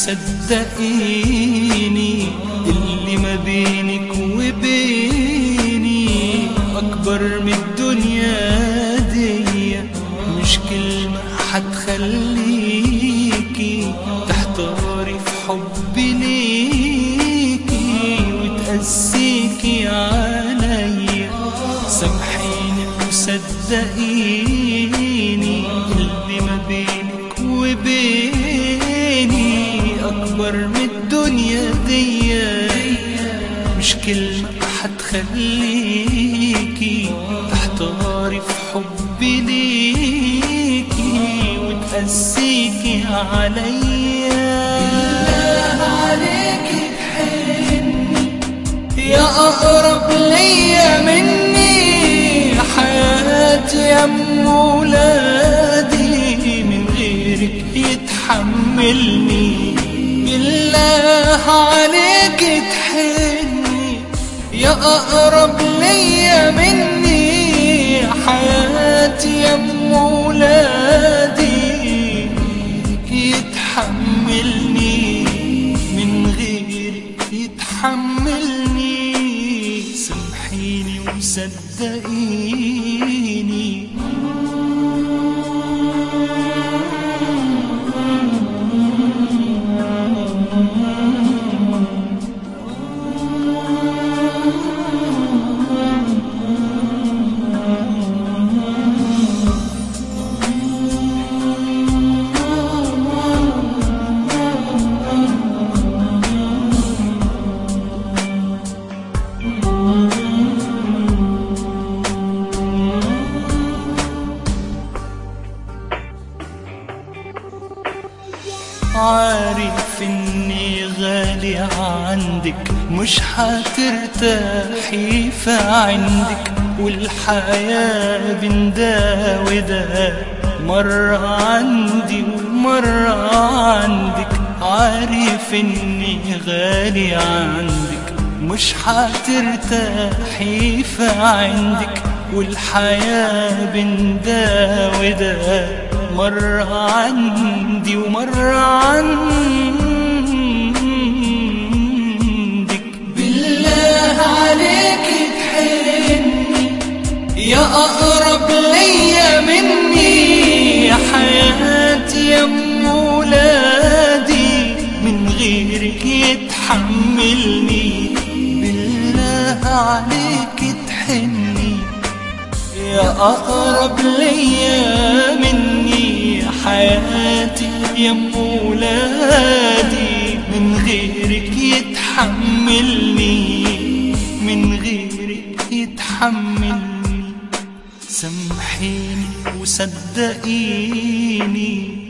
وصدقيني اللي ما بينك وبيني أكبر من الدنيا دي مش كلمة هتخليكي تحتاري في حبي ليكي وتقسيكي عليا سامحيني وصدقيني اللي ما بينك وبيني أكبر من الدنيا دي مش كلمة هتخليكي تحتاري في حبي ليكي وتقسيكي عليا بالله عليكي تحني يا أقرب ليا مني حياتي يا أم ولادي من غيرك يتحملني بالله عليك تحني يا أقرب ليا مني حياتي يا أم ولادي يتحملني من غيرك يتحملني سامحيني وصدقيني عارف اني غالي عندك مش هترتاحي في عندك والحياة بين ده وده مرة عندي ومرة عندك عارف اني غالي عندك مش هترتاحي في عندك والحياة بين ده وده مرة عندي ومرة عندك بالله عليك تحني يا أقرب ليا مني يا حياتي يا أم ولادي من غيرك يتحملني بالله عليك تحني يا أقرب ليا مني يا حياتي يا أم ولادي من غيرك يتحملني من غيرك يتحملني سامحيني وصدقيني